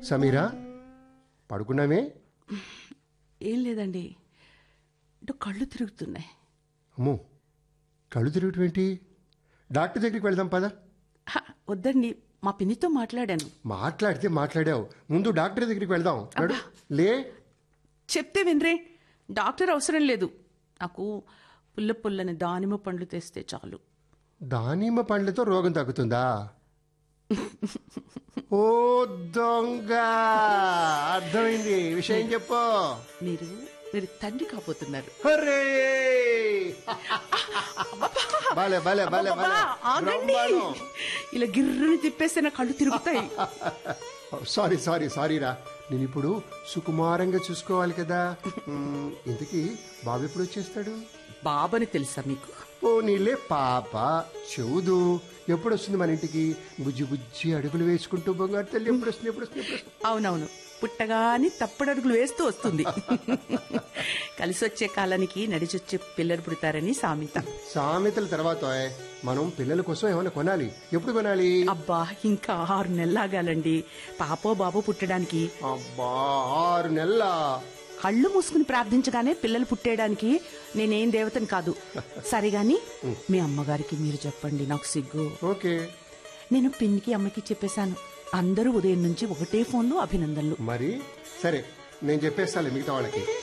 సమీరా పడుకున్నామే ఏం లేదండి ఇటు కళ్ళు తిరుగుతున్నాయి అమ్మో కళ్ళు తిరగటం ఏంటి డాక్టర్ దగ్గరికి వెళ్దాం పద హ, వద్దండి మా పిన్నితో మాట్లాడాను మాట్లాడితే మాట్లాడావు ముందు డాక్టర్ దగ్గరికి వెళ్దాం నడు. లే చెప్తే వినరే డాక్టర్ అవసరం లేదు నాకు పుల్ల పుల్లని దానిమ్మ పండ్లు తెస్తే చాలు దానిమ్మ పండ్లతో రోగం తగ్గుతుందా ఓ దొంగ అర్థమైంది విషయం చెప్పు మీరు మీరు తండ్రి కాబోతున్నారు హర్రే భలే భలే భలే భలే అబ్బా, ఆగండి బ్రహ్మాండం. ఇలా గిర్రని తిప్పేస్తే నా కళ్ళు తిరుగుతాయి సారీ సారీ సారీ రా నేను ఇప్పుడు సుకుమారంగా చూసుకోవాలి కదా మ్మ్, ఇంతకీ బాబు ఎప్పుడు వచ్చేస్తాడు బాబని తెలుసా మీకు ఓ నీళ్ళే పాప చెవుదు ఎప్పుడు వస్తుంది మన ఇంటికి బుజ్జి బుజ్జి అడుగులు వేసుకుంటూ బంగారు తల్లి ఎప్పుడు వస్తుంది ఎప్పుడు వస్తుంది ఎప్పుడు వస్తుంది అవునవును పుట్టగాని తప్పడడుగులు వేస్తూ వస్తుంది కలిసి వచ్చే కాలానికి నడిచొచ్చే పిల్లలు పుడతారని సామెత సామెతల తర్వాత మనం పిల్లల కోసం ఏమైనా కొనాలి ఎప్పుడు కొనాలి అబ్బా ఇంకా ఆరు నెలలాగాలండి పాపో బాబో పుట్టడానికి అబ్బా ఆరు నెలల కళ్ళు మూసుకుని ప్రార్థించగానే పిల్లలు పుట్టేయడానికి నేనేం దేవతని కాదు సరే గాని మీ అమ్మగారికి మీరు చెప్పండి నాకు సిగ్గు ఓకే నేను పిన్నికి అమ్మకి చెప్పేశాను అందరూ ఉదయం నుంచి ఒకటే ఫోన్లో అభినందనలు మరి సరే నేను చెప్పేస్తాను మిగతా వాళ్ళకి